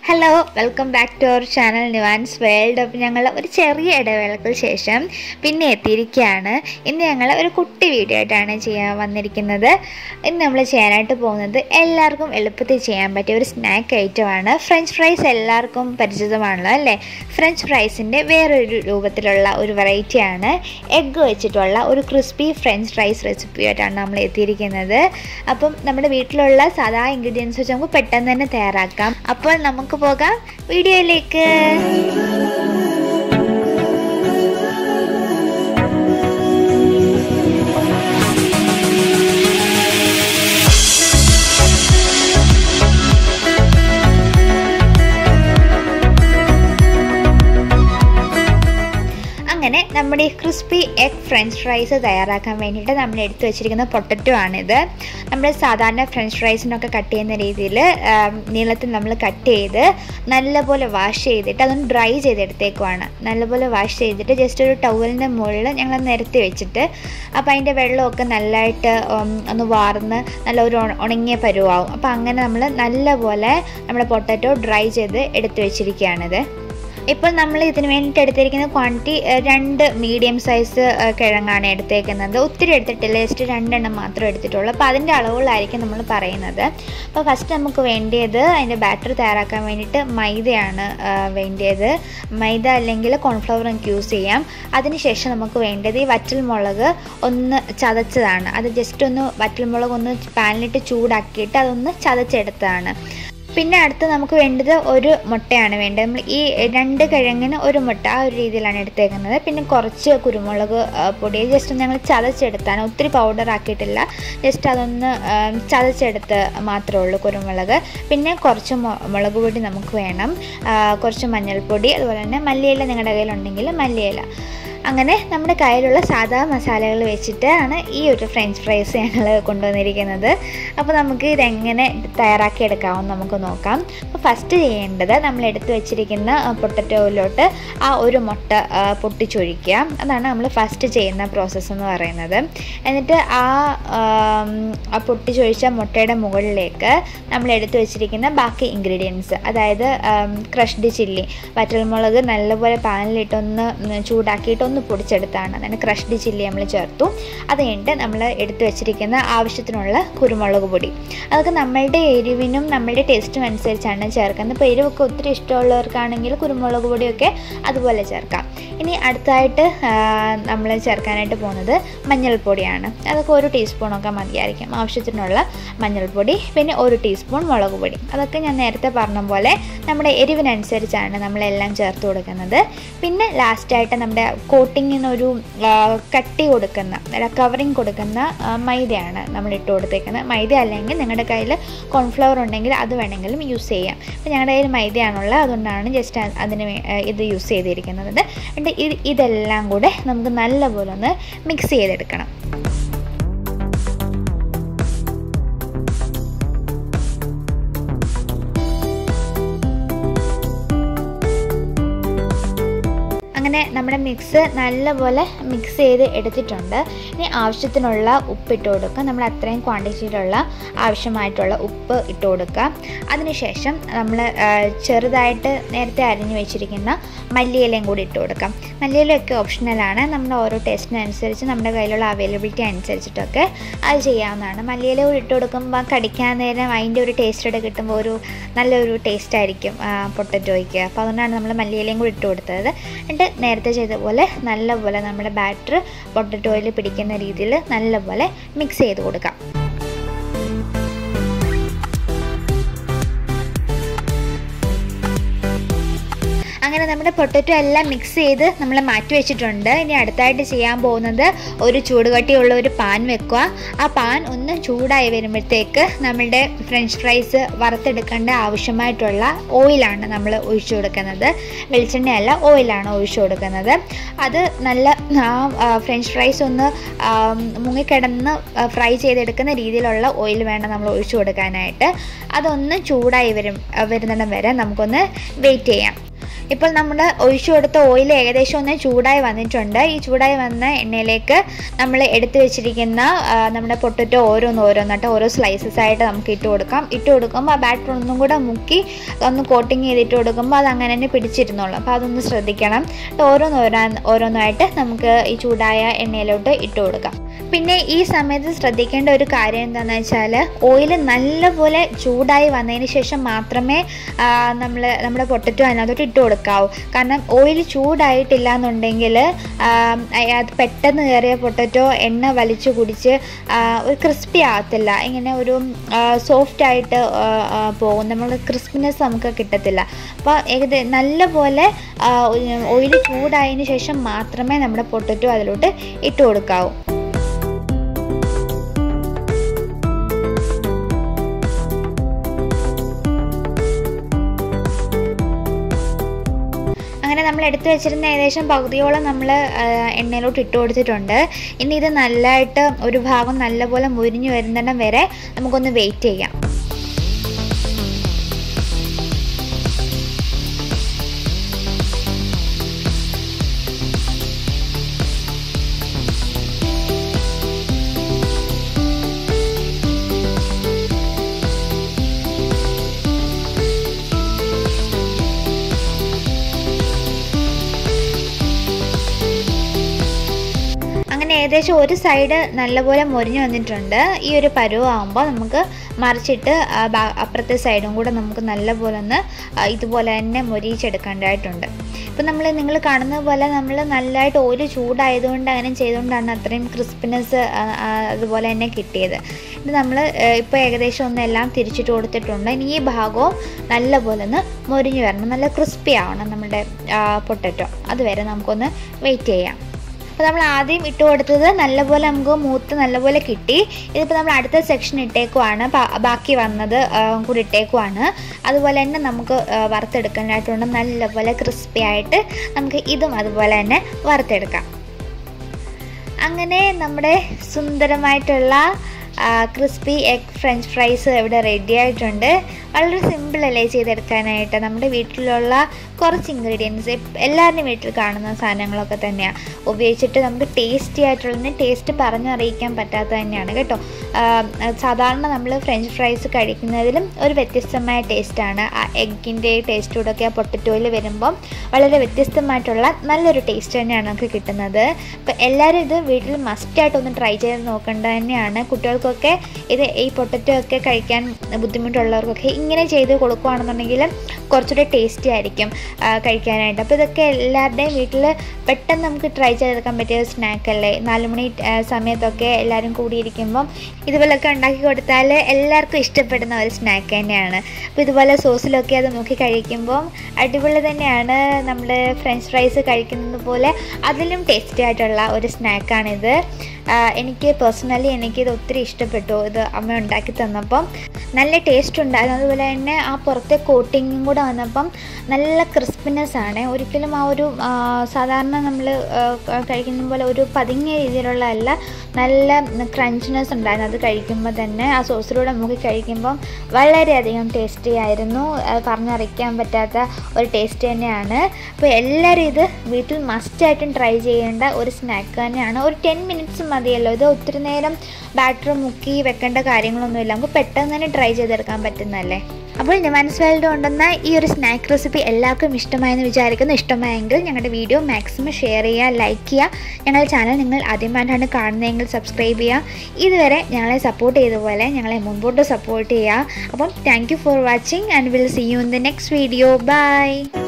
hello welcome back to our channel Nivan's world അപ്പോൾ ഞങ്ങൾ ഒരു ചെറിയ ഇടവേളയ്ക്ക് ശേഷം പിന്നെ എത്തിയിരിക്കുകയാണ് ഇന്ന് ഞങ്ങൾ ഒരു കുട്ടി വീഡിയോ ആയിട്ടാണ് ചെയ്യാൻ വന്നിരിക്കുന്നത് ഇന്ന് നമ്മൾ ചെയ്യാനായിട്ട് പോകുന്നത് എല്ലാവർക്കും എളുപ്പത്തിൽ ചെയ്യാൻ പറ്റിയ ഒരു സ്നാക്ക് ഐറ്റമാണ് ഫ്രഞ്ച് ഫ്രൈസ് എല്ലാവർക്കും പരിചിതമാണല്ലോ അല്ലേ ഫ്രഞ്ച് ഫ്രൈസിൻ്റെ വേറൊരു രൂപത്തിലുള്ള ഒരു വെറൈറ്റിയാണ് എഗ്ഗ് വെച്ചിട്ടുള്ള ഒരു ക്രിസ്പി ഫ്രഞ്ച് ഫ്രൈസ് റെസിപ്പി ആയിട്ടാണ് നമ്മൾ എത്തിയിരിക്കുന്നത് അപ്പം നമ്മുടെ വീട്ടിലുള്ള സാധാ ഇൻഗ്രീഡിയൻസ് വെച്ച് നമുക്ക് പെട്ടെന്ന് തന്നെ തയ്യാറാക്കാം അപ്പോൾ നമുക്ക് പോകാം വീഡിയോയിലേക്ക് അങ്ങനെ നമ്മുടെ ഈ ക്രിസ്പി എഗ് ഫ്രഞ്ച് ഫ്രൈസ് തയ്യാറാക്കാൻ വേണ്ടിയിട്ട് നമ്മൾ എടുത്തു വെച്ചിരിക്കുന്ന പൊട്ടറ്റോ ആണിത് നമ്മൾ സാധാരണ ഫ്രഞ്ച് ഫ്രൈസിനൊക്കെ കട്ട് ചെയ്യുന്ന രീതിയിൽ നീളത്തിൽ നമ്മൾ കട്ട് ചെയ്ത് നല്ലപോലെ വാഷ് ചെയ്തിട്ട് അതൊന്ന് ഡ്രൈ ചെയ്തെടുത്തേക്കുവാണ് നല്ലപോലെ വാഷ് ചെയ്തിട്ട് ജസ്റ്റ് ഒരു ടവലിൻ്റെ മുകളിൽ ഞങ്ങൾ നിരത്തി വെച്ചിട്ട് അപ്പോൾ അതിൻ്റെ വെള്ളമൊക്കെ നല്ലതായിട്ട് ഒന്ന് വാർന്ന് നല്ല ഒരു ഉണങ്ങിയ പരുവാവും അപ്പോൾ അങ്ങനെ നമ്മൾ നല്ലപോലെ നമ്മുടെ പൊട്ടറ്റോ ഡ്രൈ ചെയ്ത് എടുത്തു വെച്ചിരിക്കുകയാണിത് ഇപ്പോൾ നമ്മൾ ഇതിന് വേണ്ടിയിട്ട് എടുത്തിരിക്കുന്ന ക്വാണ്ടിറ്റി രണ്ട് മീഡിയം സൈസ് കിഴങ്ങാണ് എടുത്തേക്കുന്നത് ഒത്തിരി എടുത്തിട്ടില്ല ജസ്റ്റ് രണ്ടെണ്ണം മാത്രം എടുത്തിട്ടുള്ളൂ അപ്പോൾ അതിൻ്റെ അളവുകളായിരിക്കും നമ്മൾ പറയുന്നത് അപ്പോൾ ഫസ്റ്റ് നമുക്ക് വേണ്ടിയത് അതിൻ്റെ ബാറ്റർ തയ്യാറാക്കാൻ വേണ്ടിയിട്ട് മൈദയാണ് വേണ്ടിയത് മൈദ അല്ലെങ്കിൽ കോൺഫ്ലവർ നമുക്ക് യൂസ് ചെയ്യാം അതിനുശേഷം നമുക്ക് വേണ്ടത് ഈ വറ്റൽമുളക് ഒന്ന് ചതച്ചതാണ് അത് ജസ്റ്റ് ഒന്ന് വറ്റൽമുളക് ഒന്ന് പാനിലിട്ട് ചൂടാക്കിയിട്ട് അതൊന്ന് ചതച്ചെടുത്തതാണ് പിന്നെ അടുത്ത് നമുക്ക് വേണ്ടത് ഒരു മുട്ടയാണ് വേണ്ടത് നമ്മൾ ഈ രണ്ട് കിഴങ്ങിന് ഒരു മുട്ട ആ ഒരു രീതിയിലാണ് എടുത്തേക്കുന്നത് പിന്നെ കുറച്ച് കുരുമുളക് പൊടി ജസ്റ്റ് ഞങ്ങൾ ചതച്ചെടുത്താണ് ഒത്തിരി പൗഡർ ആക്കിയിട്ടില്ല ജസ്റ്റ് അതൊന്ന് ചതച്ചെടുത്ത് മാത്രമേ ഉള്ളൂ കുരുമുളക് പിന്നെ കുറച്ച് മുളക് പൊടി നമുക്ക് വേണം കുറച്ച് മഞ്ഞൾപ്പൊടി അതുപോലെ തന്നെ മല്ലിയില നിങ്ങളുടെ കയ്യിലുണ്ടെങ്കിൽ മല്ലിയില അങ്ങനെ നമ്മുടെ കയ്യിലുള്ള സാധാ മസാലകൾ വെച്ചിട്ടാണ് ഈ ഒരു ഫ്രഞ്ച് ഫ്രൈസ് ഞങ്ങൾ കൊണ്ടുവന്നിരിക്കുന്നത് അപ്പോൾ നമുക്ക് ഇതെങ്ങനെ തയ്യാറാക്കി എടുക്കാമെന്ന് നമുക്ക് നോക്കാം അപ്പോൾ ഫസ്റ്റ് ചെയ്യേണ്ടത് നമ്മൾ എടുത്തു വെച്ചിരിക്കുന്ന പൊട്ടറ്റോയിലോട്ട് ആ ഒരു മുട്ട പൊട്ടിച്ചൊഴിക്കുക അതാണ് നമ്മൾ ഫസ്റ്റ് ചെയ്യുന്ന പ്രോസസ്സ് എന്ന് പറയുന്നത് എന്നിട്ട് ആ ആ പൊട്ടിച്ചൊഴിച്ച മുട്ടയുടെ മുകളിലേക്ക് നമ്മൾ എടുത്തു വെച്ചിരിക്കുന്ന ബാക്കി ഇൻഗ്രീഡിയൻസ് അതായത് ക്രഷ്ഡ് ചില്ലി വറ്റൽമുളക് നല്ലപോലെ പാനിലിട്ടൊന്ന് ചൂടാക്കിയിട്ട് ഒന്ന് പൊടിച്ചെടുത്താണ് അതിന് ക്രഷ്ഡ് ചില്ലി നമ്മൾ ചേർത്തു അത് കഴിഞ്ഞിട്ട് നമ്മൾ എടുത്തു വെച്ചിരിക്കുന്ന ആവശ്യത്തിനുള്ള കുരുമുളക് പൊടി അതൊക്കെ നമ്മളുടെ എരിവിനും നമ്മളുടെ ടേസ്റ്റും അനുസരിച്ചാണ് ചേർക്കുന്നത് ഇപ്പോൾ എരിവൊക്കെ ഒത്തിരി ഇഷ്ടമുള്ളവർക്കാണെങ്കിൽ കുരുമുളക് പൊടിയൊക്കെ അതുപോലെ ചേർക്കാം ഇനി അടുത്തായിട്ട് നമ്മൾ ചേർക്കാനായിട്ട് പോകുന്നത് മഞ്ഞൾപ്പൊടിയാണ് അതൊക്കെ ഒരു ടീസ്പൂണൊക്കെ മതിയായിരിക്കും ആവശ്യത്തിനുള്ള മഞ്ഞൾപ്പൊടി പിന്നെ ഒരു ടീസ്പൂൺ മുളക് പൊടി അതൊക്കെ ഞാൻ നേരത്തെ പറഞ്ഞ പോലെ നമ്മുടെ എരിവിനനുസരിച്ചാണ് നമ്മളെല്ലാം ചേർത്ത് കൊടുക്കുന്നത് പിന്നെ ലാസ്റ്റായിട്ട് നമ്മുടെ കോട്ടിങ്ങിനൊരു കട്ടി കൊടുക്കുന്ന കവറിങ് കൊടുക്കുന്ന മൈദയാണ് നമ്മൾ ഇട്ട് കൊടുത്തേക്കുന്നത് മൈദ അല്ലെങ്കിൽ നിങ്ങളുടെ കയ്യിൽ കോൺഫ്ലവർ ഉണ്ടെങ്കിൽ അത് വേണമെങ്കിലും യൂസ് ചെയ്യാം അപ്പോൾ ഞങ്ങളുടെ കയ്യിൽ മൈദയാണുള്ളത് അതുകൊണ്ടാണ് ജസ്റ്റ് അതിന് ഇത് യൂസ് ചെയ്തിരിക്കുന്നത് എന്നിട്ട് ഇതെല്ലാം കൂടെ നമുക്ക് നല്ലപോലെ ഒന്ന് മിക്സ് ചെയ്തെടുക്കണം അങ്ങനെ നമ്മുടെ മിക്സ് നല്ലപോലെ മിക്സ് ചെയ്ത് എടുത്തിട്ടുണ്ട് ഇനി ആവശ്യത്തിനുള്ള ഉപ്പ് ഇട്ട് കൊടുക്കുക നമ്മൾ അത്രയും ക്വാണ്ടിറ്റിയിലുള്ള ആവശ്യമായിട്ടുള്ള ഉപ്പ് ഇട്ട് കൊടുക്കുക അതിനുശേഷം നമ്മൾ ചെറുതായിട്ട് നേരത്തെ അരിഞ്ഞു വെച്ചിരിക്കുന്ന മല്ലിയിലയും കൂടി ഇട്ട് കൊടുക്കാം മല്ലിയിലയൊക്കെ ഓപ്ഷണലാണ് നമ്മുടെ ഓരോ ടേസ്റ്റിനനുസരിച്ച് നമ്മുടെ കയ്യിലുള്ള അവൈലബിലിറ്റി അനുസരിച്ചിട്ടൊക്കെ അത് ചെയ്യാവുന്നതാണ് മല്ലിയില കൂടി ഇട്ട് കൊടുക്കുമ്പോൾ കടിക്കാൻ നേരം അതിൻ്റെ ഒരു ടേസ്റ്റോടെ കിട്ടുമ്പോൾ ഒരു നല്ലൊരു ടേസ്റ്റ് ആയിരിക്കും പൊട്ടറ്റോയ്ക്ക് അപ്പോൾ അതുകൊണ്ടാണ് നമ്മൾ മല്ലിയിലയും കൂടി ഇട്ട് കൊടുത്തത് എന്നിട്ട് നേരത്തെ ചെയ്ത പോലെ നല്ലപോലെ നമ്മുടെ ബാറ്റർ പൊട്ടറ്റോയിൽ പിടിക്കുന്ന രീതിയിൽ നല്ലപോലെ മിക്സ് ചെയ്ത് കൊടുക്കാം അങ്ങനെ നമ്മുടെ പൊട്ടറ്റോ എല്ലാം മിക്സ് ചെയ്ത് നമ്മൾ മാറ്റി വെച്ചിട്ടുണ്ട് ഇനി അടുത്തായിട്ട് ചെയ്യാൻ പോകുന്നത് ഒരു ചൂടുകട്ടിയുള്ള ഒരു പാൻ വെക്കുക ആ പാൻ ഒന്ന് ചൂടായി വരുമ്പോഴത്തേക്ക് നമ്മളുടെ ഫ്രഞ്ച് ഫ്രൈസ് വറുത്തെടുക്കേണ്ട ആവശ്യമായിട്ടുള്ള ഓയിലാണ് നമ്മൾ ഒഴിച്ചു കൊടുക്കുന്നത് വെളിച്ചെണ്ണയല്ല ഓയിലാണ് ഒഴിച്ചു കൊടുക്കുന്നത് അത് നല്ല ആ ഫ്രഞ്ച് ഫ്രൈസ് ഒന്ന് മുങ്ങിക്കിടന്ന് ഫ്രൈ ചെയ്തെടുക്കുന്ന രീതിയിലുള്ള ഓയിൽ വേണം നമ്മൾ ഒഴിച്ചു കൊടുക്കാനായിട്ട് അതൊന്ന് ചൂടായി വരും വരുന്നിടം വരെ നമുക്കൊന്ന് വെയിറ്റ് ചെയ്യാം ഇപ്പോൾ നമ്മൾ ഒഴിച്ചു കൊടുത്ത ഓയിൽ ഏകദേശം ഒന്ന് ചൂടായി വന്നിട്ടുണ്ട് ഈ ചൂടായി വന്ന എണ്ണയിലേക്ക് നമ്മൾ എടുത്തു വെച്ചിരിക്കുന്ന ആ, നമ്മുടെ പൊട്ടറ്റോ ഓരോന്ന് ഓരോന്നായിട്ട് ഓരോ സ്ലൈസസ് ആയിട്ട് നമുക്ക് ഇട്ട് കൊടുക്കാം ഇട്ട് കൊടുക്കുമ്പോൾ ആ ബാറ്റർ ഒന്നും കൂടെ മുക്കി ഒന്ന് കോട്ടിങ് ചെയ്തിട്ട് കൊടുക്കുമ്പോൾ അത് അങ്ങനെ തന്നെ പിടിച്ചിരുന്നോളും അപ്പോൾ അതൊന്ന് ശ്രദ്ധിക്കണം എന്നിട്ട് ഓരോന്ന് ഓരോന്ന് ഓരോന്നായിട്ട് നമുക്ക് ഈ ചൂടായ എണ്ണയിലോട്ട് ഇട്ട് കൊടുക്കാം പിന്നെ ഈ സമയത്ത് ശ്രദ്ധിക്കേണ്ട ഒരു കാര്യം എന്താണെന്ന് വെച്ചാൽ ഓയിൽ നല്ലപോലെ ചൂടായി വന്നതിന് ശേഷം മാത്രമേ നമ്മൾ നമ്മുടെ പൊട്ടറ്റോ അതിനകത്തോട്ട് ഇട്ട് കൊടുക്കാവൂ കാരണം ഓയിൽ ചൂടായിട്ടില്ല എന്നുണ്ടെങ്കിൽ അത് പെട്ടെന്ന് കയറിയ പൊട്ടറ്റോ എണ്ണ വലിച്ചു കുടിച്ച് ആ, ഒരു ക്രിസ്പി ആകത്തില്ല ഇങ്ങനെ ഒരു സോഫ്റ്റ് ആയിട്ട് ആ, ആ, പോകും നമ്മൾ ക്രിസ്പിനെസ് നമുക്ക് കിട്ടത്തില്ല അപ്പോൾ ഏകദേശം നല്ലപോലെ ഓയിൽ ചൂടായതിന് ശേഷം മാത്രമേ നമ്മുടെ പൊട്ടറ്റോ അതിലോട്ട് ഇട്ട് കൊടുക്കാവൂ അങ്ങനെ നമ്മൾ എടുത്തു വെച്ചിരുന്ന ഏകദേശം പകുതിയോളം നമ്മൾ എണ്ണയിലോട്ട് ഇട്ട് കൊടുത്തിട്ടുണ്ട് ഇനി ഇത് നല്ലതായിട്ട് ഒരു ഭാഗം നല്ലപോലെ മുരിഞ്ഞു വരുന്നിടം വരെ നമുക്കൊന്ന് വെയിറ്റ് ചെയ്യാം അങ്ങനെ ഏകദേശം ഒരു സൈഡ് നല്ലപോലെ മുരിഞ്ഞു വന്നിട്ടുണ്ട് ഈ ഒരു പരുവാകുമ്പോൾ നമുക്ക് മറിച്ചിട്ട് ആ ബാ- അപ്പുറത്തെ സൈഡും കൂടെ നമുക്ക് നല്ലപോലെ ഒന്ന് ആ, ഇതുപോലെ തന്നെ മൊരിയിച്ചെടുക്കേണ്ടതായിട്ടുണ്ട് ഇപ്പം നമ്മൾ നിങ്ങൾ കാണുന്ന പോലെ നമ്മൾ നല്ലതായിട്ട് ഓയിൽ ചൂടായതുകൊണ്ട് അങ്ങനെ ചെയ്തുകൊണ്ടാണ് അത്രയും ക്രിസ്പിനെസ് അതുപോലെ തന്നെ കിട്ടിയത് ഇത് നമ്മൾ ഇപ്പോൾ ഏകദേശം ഒന്ന് എല്ലാം തിരിച്ചിട്ട് കൊടുത്തിട്ടുണ്ട് ഇനി ഈ ഭാഗവും നല്ലപോലെ ഒന്ന് മൊരിഞ്ഞു വരണം നല്ല ക്രിസ്പി ആവണം നമ്മുടെ പൊട്ടറ്റോ അതുവരെ നമുക്കൊന്ന് വെയിറ്റ് ചെയ്യാം അപ്പോൾ നമ്മൾ ആദ്യം ഇട്ട് കൊടുത്തത് നല്ലപോലെ നമുക്ക് മൂത്ത് നല്ലപോലെ കിട്ടി ഇതിപ്പോൾ നമ്മൾ അടുത്ത സെക്ഷൻ ഇട്ടേക്കുവാണ് ബാ- ബാക്കി വന്നത് ആ, കൂടി ഇട്ടേക്കുവാണ് അതുപോലെ തന്നെ നമുക്ക് ആ, വറുത്തെടുക്കാനായിട്ടുണ്ട് നല്ലപോലെ ക്രിസ്പി ആയിട്ട് നമുക്ക് ഇതും അതുപോലെ തന്നെ വറുത്തെടുക്കാം അങ്ങനെ നമ്മുടെ സുന്ദരമായിട്ടുള്ള ക്രിസ്പി എഗ് ഫ്രഞ്ച് ഫ്രൈസ് ഇവിടെ റെഡി ആയിട്ടുണ്ട് വളരെ സിമ്പിൾ അല്ലേ ചെയ്തെടുക്കാനായിട്ട് നമ്മുടെ വീട്ടിലുള്ള കുറച്ച് ഇൻഗ്രീഡിയൻസ് എല്ലാവരുടെയും വീട്ടിൽ കാണുന്ന സാധനങ്ങളൊക്കെ തന്നെയാണ് ഉപയോഗിച്ചിട്ട് നമുക്ക് ടേസ്റ്റി ആയിട്ടുള്ളതിന് ടേസ്റ്റ് പറഞ്ഞറിയിക്കാൻ പറ്റാത്ത തന്നെയാണ് കേട്ടോ ആ, സാധാരണ നമ്മൾ ഫ്രഞ്ച് ഫ്രൈസ് കഴിക്കുന്നതിലും ഒരു വ്യത്യസ്തമായ ടേസ്റ്റാണ് ആ എഗ്ഗിൻ്റെ ടേസ്റ്റോടൊക്കെ ആ പൊട്ടറ്റോയിൽ വരുമ്പം വളരെ വ്യത്യസ്തമായിട്ടുള്ള നല്ലൊരു ടേസ്റ്റ് തന്നെയാണ് നമുക്ക് കിട്ടുന്നത് അപ്പോൾ എല്ലാവരും ഇത് വീട്ടിൽ മസ്റ്റായിട്ടൊന്ന് ട്രൈ ചെയ്ത് നോക്കേണ്ടത് തന്നെയാണ് കുട്ടികൾക്കൊക്കെ ഇത് ഈ പൊട്ടറ്റോ ഒക്കെ കഴിക്കാൻ ബുദ്ധിമുട്ടുള്ളവർക്കൊക്കെ ഇങ്ങനെ ചെയ്ത് കൊടുക്കുകയാണെന്നുണ്ടെങ്കിൽ കുറച്ചുകൂടെ ടേസ്റ്റി ആയിരിക്കും ആ, കഴിക്കാനായിട്ട് അപ്പോൾ ഇതൊക്കെ എല്ലാവരുടെയും വീട്ടിൽ പെട്ടെന്ന് നമുക്ക് ട്രൈ ചെയ്തെടുക്കാൻ പറ്റിയ ഒരു സ്നാക്കല്ലേ നാലുമണി ആ, സമയത്തൊക്കെ എല്ലാവരും കൂടിയിരിക്കുമ്പം ഇതുപോലൊക്കെ ഉണ്ടാക്കി കൊടുത്താൽ എല്ലാവർക്കും ഇഷ്ടപ്പെടുന്ന ഒരു സ്നാക്ക് തന്നെയാണ് അപ്പോൾ ഇതുപോലെ സോസിലൊക്കെ അത് നോക്കി കഴിക്കുമ്പം അടിപൊളി തന്നെയാണ് നമ്മൾ ഫ്രഞ്ച് ഫ്രൈസ് കഴിക്കുന്നത് പോലെ അതിലും ടേസ്റ്റി ആയിട്ടുള്ള ഒരു സ്നാക്കാണിത് ആഹ് എനിക്ക് പേഴ്സണലി എനിക്കിത് ഒത്തിരി ഇഷ്ടപ്പെട്ടു ഇത് അമ്മ ഉണ്ടാക്കി തന്നപ്പം നല്ല ടേസ്റ്റ് ഉണ്ടായിരുന്നു അതുപോലെ തന്നെ ആ പുറത്തെ കോട്ടിങ്ങും കൂടെ വന്നപ്പം നല്ല ക്രിസ്പിനെസ് ആണ് ഒരിക്കലും ആ ഒരു ആഹ് സാധാരണ നമ്മൾ കഴിക്കുന്ന പോലെ ഒരു പതുങ്ങിയ രീതിയിലുള്ള അല്ല നല്ല ക്രഞ്ചിനെസ് ഉണ്ടായിരുന്നു അത് കഴിക്കുമ്പോൾ തന്നെ ആ സോസിലൂടെ നമുക്ക് കഴിക്കുമ്പം വളരെയധികം ടേസ്റ്റി ആയിരുന്നു അത് പറഞ്ഞറിയിക്കാൻ പറ്റാത്ത ഒരു ടേസ്റ്റ് തന്നെയാണ് അപ്പോൾ എല്ലാവരും ഇത് വീട്ടിൽ മസ്റ്റായിട്ടും ട്രൈ ചെയ്യേണ്ട ഒരു സ്നാക്ക് തന്നെയാണ് ഒരു ടെൻ മിനിറ്റ്സ് മതിയല്ലോ ഇത് ഒത്തിരി നേരം ബാറ്റർ മുക്കി വെക്കേണ്ട കാര്യങ്ങളൊന്നുമില്ല നമുക്ക് പെട്ടെന്ന് തന്നെ ട്രൈ ചെയ്തെടുക്കാൻ പറ്റുന്നതല്ലേ അപ്പോൾ നിമാൻസ് വേൾഡ് കൊണ്ടുവന്ന ഈ ഒരു സ്നാക്ക് റെസിപ്പി എല്ലാവർക്കും ഇഷ്ടമായെന്ന് വിചാരിക്കുന്നു ഇഷ്ടമായെങ്കിൽ ഞങ്ങളുടെ വീഡിയോ മാക്സിമം ഷെയർ ചെയ്യുക ലൈക്ക് ചെയ്യുക ഞങ്ങളുടെ ചാനൽ നിങ്ങൾ ആദ്യമായിട്ടാണ് കാണുന്നതെങ്കിൽ സബ്സ്ക്രൈബ് ചെയ്യുക ഇതുവരെ ഞങ്ങളെ സപ്പോർട്ട് ചെയ്ത പോലെ ഞങ്ങളെ മുൻപോട്ട് സപ്പോർട്ട് ചെയ്യുക അപ്പം thank you for watching and will see you in the next video by